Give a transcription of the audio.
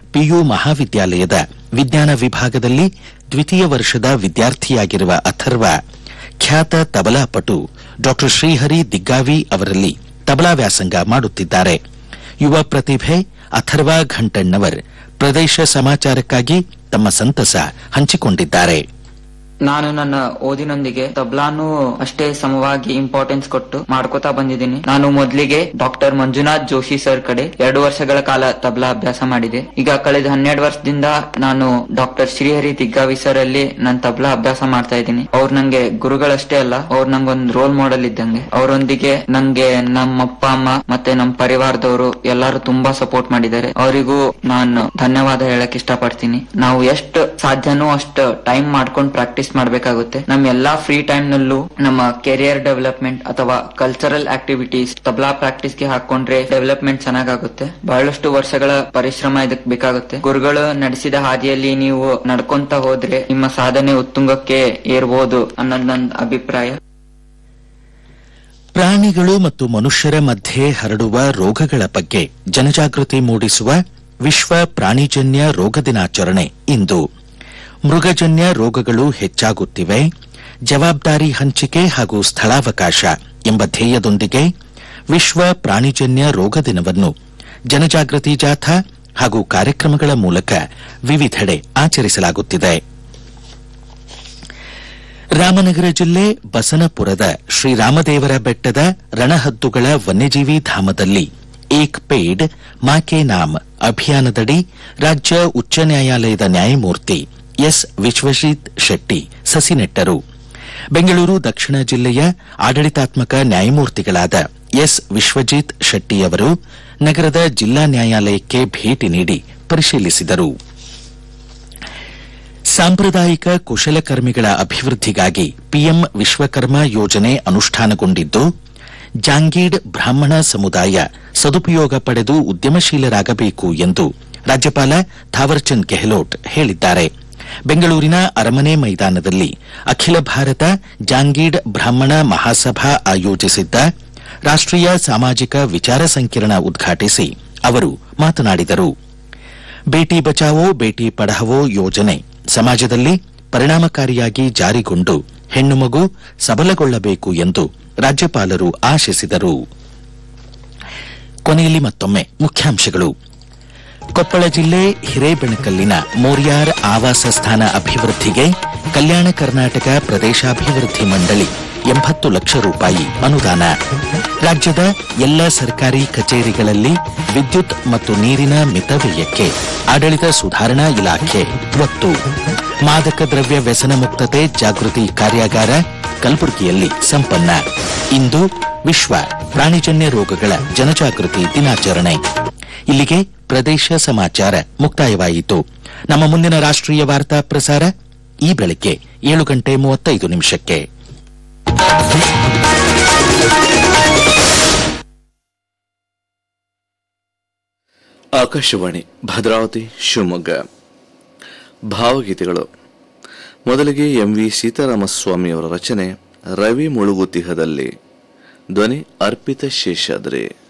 PU ಮಹಾವಿದ್ಯಾಲಯದ ವಿಜ್ಞಾನ ವಿಭಾಗದಲ್ಲಿ ದ್ವಿತೀಯ ವರ್ಷದ ವಿದ್ಯಾರ್ಥಿಯಾಗಿರುವ ಅಥರ್ವ ಖ್ಯಾತ ತಬಲಾ ಪಟು ಡಾ ಶ್ರೀಹರಿ ದಿಗ್ಗಾವಿ ಅವರಲ್ಲಿ ತಬಲಾ ವ್ಯಾಸಂಗ ಮಾಡುತ್ತಿದ್ದಾರೆ ಯುವ ಪ್ರತಿಭೆ ಅಥರ್ವ ಘಂಟಣ್ಣವರ್ ಪ್ರದೇಶ ಸಮಾಚಾರಕ್ಕಾಗಿ ತಮ್ಮ ಸಂತಸ ಹಂಚಿಕೊಂಡಿದ್ದಾರೆ ನಾನು ನನ್ನ ಓದಿನೊಂದಿಗೆ ತಬ್ಲಾನು ಅಷ್ಟೇ ಸಮವಾಗಿ ಇಂಪಾರ್ಟೆನ್ಸ್ ಕೊಟ್ಟು ಮಾಡ್ಕೋತಾ ಬಂದಿದ್ದೀನಿ ನಾನು ಮೊದಲಿಗೆ ಡಾಕ್ಟರ್ ಮಂಜುನಾಥ್ ಜೋಶಿ ಸರ್ ಕಡೆ ಎರಡು ವರ್ಷಗಳ ಕಾಲ ತಬ್ಲಾ ಅಭ್ಯಾಸ ಮಾಡಿದೆ ಈಗ ಕಳೆದ ಹನ್ನೆರಡು ವರ್ಷದಿಂದ ನಾನು ಡಾಕ್ಟರ್ ಶ್ರೀಹರಿ ದಿಗ್ಗಾವಿ ಸರ್ ಅಲ್ಲಿ ನಾನು ತಬ್ಲಾ ಅಭ್ಯಾಸ ಮಾಡ್ತಾ ಇದ್ದೀನಿ ಅವ್ರು ನಂಗೆ ಗುರುಗಳಷ್ಟೇ ಅಲ್ಲ ಅವ್ರು ನಂಗೊಂದು ರೋಲ್ ಮಾಡೆಲ್ ಇದ್ದಂಗೆ ಅವರೊಂದಿಗೆ ನಂಗೆ ನಮ್ಮ ಅಪ್ಪ ಅಮ್ಮ ಮತ್ತೆ ನಮ್ಮ ಪರಿವಾರದವರು ಎಲ್ಲರೂ ತುಂಬಾ ಸಪೋರ್ಟ್ ಮಾಡಿದ್ದಾರೆ ಅವರಿಗೂ ನಾನು ಧನ್ಯವಾದ ಹೇಳಕ್ ಇಷ್ಟಪಡ್ತೀನಿ ನಾವು ಎಷ್ಟು ಸಾಧ್ಯನೋ ಅಷ್ಟು ಟೈಮ್ ಮಾಡ್ಕೊಂಡು ಪ್ರಾಕ್ಟೀಸ್ ಮಾಡ್ಬೇಕಾಗುತ್ತೆ ನಮ್ಮ ಎಲ್ಲಾ ಫ್ರೀ ಟೈಮ್ ನಲ್ಲೂ ನಮ್ಮ ಕೆರಿಯರ್ ಡೆವಲಪ್ಮೆಂಟ್ ಅಥವಾ ಕಲ್ಚರಲ್ ಆಕ್ಟಿವಿಟೀಸ್ ತಬ್ಲಾ ಪ್ರಾಕ್ಟೀಸ್ ಗೆ ಹಾಕೊಂಡ್ರೆ ಡೆವಲಪ್ಮೆಂಟ್ ಚೆನ್ನಾಗಾಗುತ್ತೆ ಬಹಳಷ್ಟು ವರ್ಷಗಳ ಪರಿಶ್ರಮ ಇದಕ್ ಬೇಕಾಗುತ್ತೆ ಗುರುಗಳು ನಡೆಸಿದ ಹಾದಿಯಲ್ಲಿ ನೀವು ನಡ್ಕೊಂತ ಹೋದ್ರೆ ನಿಮ್ಮ ಸಾಧನೆ ಉತ್ತುಂಗಕ್ಕೆ ಏರ್ಬೋದು ಅನ್ನೋದ್ ನನ್ನ ಅಭಿಪ್ರಾಯ ಪ್ರಾಣಿಗಳು ಮತ್ತು ಮನುಷ್ಯರ ಮಧ್ಯೆ ಹರಡುವ ರೋಗಗಳ ಬಗ್ಗೆ ಜನಜಾಗೃತಿ ಮೂಡಿಸುವ ವಿಶ್ವ ಪ್ರಾಣಿಜನ್ಯ ರೋಗ ದಿನಾಚರಣೆ ಇಂದು ಮೃಗಜನ್ಯ ರೋಗಗಳು ಹೆಚ್ಚಾಗುತ್ತಿವೆ ಜವಾಬ್ದಾರಿ ಹಂಚಿಕೆ ಹಾಗೂ ಸ್ಥಳಾವಕಾಶ ಎಂಬ ಧ್ಯೇಯದೊಂದಿಗೆ ವಿಶ್ವ ಪ್ರಾಣಿಜನ್ಯ ರೋಗ ದಿನವನ್ನು ಜನಜಾಗೃತಿ ಜಾಥಾ ಹಾಗೂ ಕಾರ್ಯಕ್ರಮಗಳ ಮೂಲಕ ವಿವಿಧೆಡೆ ಆಚರಿಸಲಾಗುತ್ತಿದೆ ರಾಮನಗರ ಜಿಲ್ಲೆ ಬಸನಪುರದ ಶ್ರೀರಾಮದೇವರ ಬೆಟ್ಟದ ರಣಹದ್ದುಗಳ ವನ್ಯಜೀವಿ ಧಾಮದಲ್ಲಿ ಏಕ್ ಪೇಡ್ ಮಾಕೆ ನಾಮ್ ಅಭಿಯಾನದಡಿ ರಾಜ್ಯ ಉಚ್ಚ ನ್ಯಾಯಾಲಯದ ನ್ಯಾಯಮೂರ್ತಿ ಎಸ್ ವಿಶ್ವಜಿತ್ ಶೆಟ್ಟಿ ಸಸಿ ನೆಟ್ಟರು ಬೆಂಗಳೂರು ದಕ್ಷಿಣ ಜಿಲ್ಲೆಯ ಆಡಳಿತಾತ್ಮಕ ನ್ಯಾಯಮೂರ್ತಿಗಳಾದ ಎಸ್ ವಿಶ್ವಜಿತ್ ಶೆಟ್ಟಿ ಅವರು ನಗರದ ಜಿಲ್ಲಾ ನ್ಯಾಯಾಲಯಕ್ಕೆ ಭೇಟಿ ನೀಡಿ ಪರಿಶೀಲಿಸಿದರು ಸಾಂಪ್ರದಾಯಿಕ ಕುಶಲಕರ್ಮಿಗಳ ಅಭಿವೃದ್ಧಿಗಾಗಿ ಪಿಎಂ ವಿಶ್ವಕರ್ಮ ಯೋಜನೆ ಅನುಷ್ಠಾನಗೊಂಡಿದ್ದು ಜಾಂಗೀಡ್ ಬ್ರಾಹ್ಮಣ ಸಮುದಾಯ ಸದುಪಯೋಗ ಪಡೆದು ಉದ್ಯಮಶೀಲರಾಗಬೇಕು ಎಂದು ರಾಜ್ಯಪಾಲ ಥಾವರ್ಚಂದ್ ಗೆಹ್ಲೋಟ್ ಹೇಳಿದ್ದಾರೆ ಬೆಂಗಳೂರಿನ ಅರಮನೆ ಮೈದಾನದಲ್ಲಿ ಅಖಿಲ ಭಾರತ ಜಾಂಗೀಡ್ ಬ್ರಾಹ್ಮಣ ಮಹಾಸಭಾ ಆಯೋಜಿಸಿದ್ದ ರಾಷ್ಟೀಯ ಸಾಮಾಜಿಕ ವಿಚಾರ ಸಂಕಿರಣ ಉದ್ಘಾಟಿಸಿ ಅವರು ಮಾತನಾಡಿದರು ಬೇಟಿ ಬಚಾವೋ ಬೇಟಿ ಪಢಾವೋ ಯೋಜನೆ ಸಮಾಜದಲ್ಲಿ ಪರಿಣಾಮಕಾರಿಯಾಗಿ ಜಾರಿಗೊಂಡು ಹೆಣ್ಣು ಮಗು ಸಬಲಗೊಳ್ಳಬೇಕು ಎಂದು ರಾಜ್ಯಪಾಲರು ಆಶಿಸಿದರು ಕೊನೆಯಲ್ಲಿ ಮತ್ತೊಮ್ಮೆ ಮುಖ್ಯಾಂಶಗಳು ಕೊಪ್ಪಳ ಜಿಲ್ಲೆ ಹಿರೇಬೆಣಕಲ್ಲಿನ ಮೋರ್ಯಾರ್ ಆವಾಸ ಸ್ಥಾನ ಅಭಿವೃದ್ಧಿಗೆ ಕಲ್ಯಾಣ ಕರ್ನಾಟಕ ಪ್ರದೇಶಾಭಿವೃದ್ಧಿ ಮಂಡಳಿ ಎಂಬತ್ತು ಲಕ್ಷ ರೂಪಾಯಿ ಅನುದಾನ ರಾಜ್ಯದ ಎಲ್ಲ ಸರ್ಕಾರಿ ಕಚೇರಿಗಳಲ್ಲಿ ವಿದ್ಯುತ್ ಮತ್ತು ನೀರಿನ ಮಿತವ್ಯಯಕ್ಕೆ ಆಡಳಿತ ಸುಧಾರಣಾ ಇಲಾಖೆ ಒತ್ತು ಮಾದಕ ದ್ರವ್ಯ ವ್ಯಸನ ಮುಕ್ತತೆ ಜಾಗೃತಿ ಕಾರ್ಯಾಗಾರ ಕಲಬುರಗಿಯಲ್ಲಿ ಸಂಪನ್ನ ಇಂದು ವಿಶ್ವ ಪ್ರಾಣಿಜನ್ಯ ರೋಗಗಳ ಜನಜಾಗೃತಿ ದಿನಾಚರಣೆ ಇಲ್ಲಿಗೆ ಪ್ರದೇಶ ಸಮಾಚಾರ ಮುಕ್ತಾಯವಾಯಿತು ನಮ್ಮ ಮುಂದಿನ ರಾಷ್ಟ್ರೀಯ ವಾರ್ತಾ ಪ್ರಸಾರ ಈ ಬೆಳಗ್ಗೆ ಏಳು ಗಂಟೆ ಮೂವತ್ತೈದು ನಿಮಿಷಕ್ಕೆ ಆಕಾಶವಾಣಿ ಭದ್ರಾವತಿ ಶಿವಮೊಗ್ಗ ಭಾವಗೀತೆಗಳು ಮೊದಲಿಗೆ ಎಂ ವಿ ಸೀತಾರಾಮಸ್ವಾಮಿ ಅವರ ರಚನೆ ರವಿ ಮುಳುಗುತಿಹದಲ್ಲಿ ಧ್ವನಿ ಅರ್ಪಿತ ಶೇಷಾದ್ರೆ